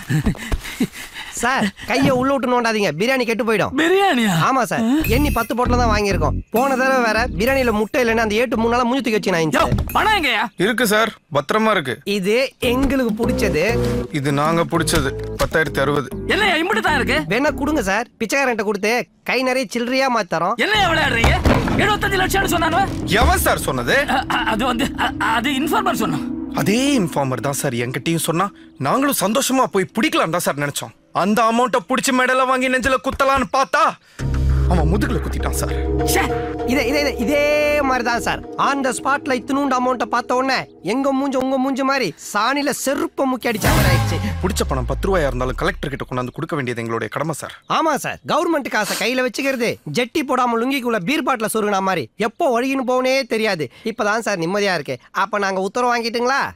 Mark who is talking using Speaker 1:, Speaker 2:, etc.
Speaker 1: sir கையை உள்ள விட்டு நோண்டாதீங்க பிரியாணி கெட்டு போயிடும்
Speaker 2: பிரியாணியா
Speaker 1: ஆமா சார் எண்ணி பத்து போட்டில் தான் வாங்கியிருக்கோம் போன தடவை வேற பிரியாணியில முட்டை இல்லைன்னு அந்த ஏட்டு மூணு நாளா மூஞ்சி தூக்கி வச்சு
Speaker 2: யோ
Speaker 1: நான்
Speaker 2: பணம் எங்கயா
Speaker 3: இருக்கு சார் பத்திரமா இருக்கு
Speaker 1: இது எங்களுக்கு பிடிச்சது
Speaker 3: இது நாங்க பிடிச்சது பத்தாயிரத்தி அறுபது
Speaker 2: என்னையா இம்புட்டு தான் இருக்கு
Speaker 1: வேணா கொடுங்க சார் பிச்சைக்காரன்ட்ட கொடுத்து கை நிறைய சில்லறையா மாத்தி தரோம்
Speaker 2: என்னையா விளையாடுறீங்க எழுபத்தஞ்சு லட்சம்னு சொன்னானுவ
Speaker 3: எவன் சார் சொன்னது
Speaker 2: அ- அ- அது வந்து அ- அது இன்ஃபார்மர் சொன்னான்
Speaker 3: அதே இன்ஃபார்மர் தான் சார் என்கிட்டயும் சொன்னா நாங்களும் சந்தோஷமா போய் பிடிக்கலாம் தான் சார் நினைச்சோம் அந்த அமௌண்ட்டை பிடிச்சி மெடல வாங்கி நெஞ்சில குத்தலான்னு பார்த்தா அவன் முதுகுல குத்திட்டான் சார்
Speaker 2: ச்சே,
Speaker 1: இதே இதே இதே- இதே மாதிரி தான் சார் ஆன் த ஸ்பாட்ல இத்தினூண்டு அமௌண்ட்டை பார்த்த உடனே எங்க மூஞ்ச உங்க மூஞ்ச மாதிரி சாணியில செருப்ப முக்கி அடிச்ச மாதிரி ஆயிடுச்சு
Speaker 3: பிடிச்ச பணம் பத்து ரூபாயா இருந்தாலும் கலெக்டர் கிட்ட கொண்டாந்து கொடுக்க வேண்டியது எங்களுடைய கடமை சார்
Speaker 1: ஆமா சார் கவர்மெண்ட் காசை கையில வச்சுக்கிறது ஜெட்டி போடாம லுங்கிக்குள்ள பீர் பாட்டில சொருகின மாதிரி எப்போ ஒழுகின்னு போனே தெரியாது இப்பதான் சார் நிம்மதியா இருக்கு அப்ப நாங்க உத்தரவு வாங்கிட்டுங்களா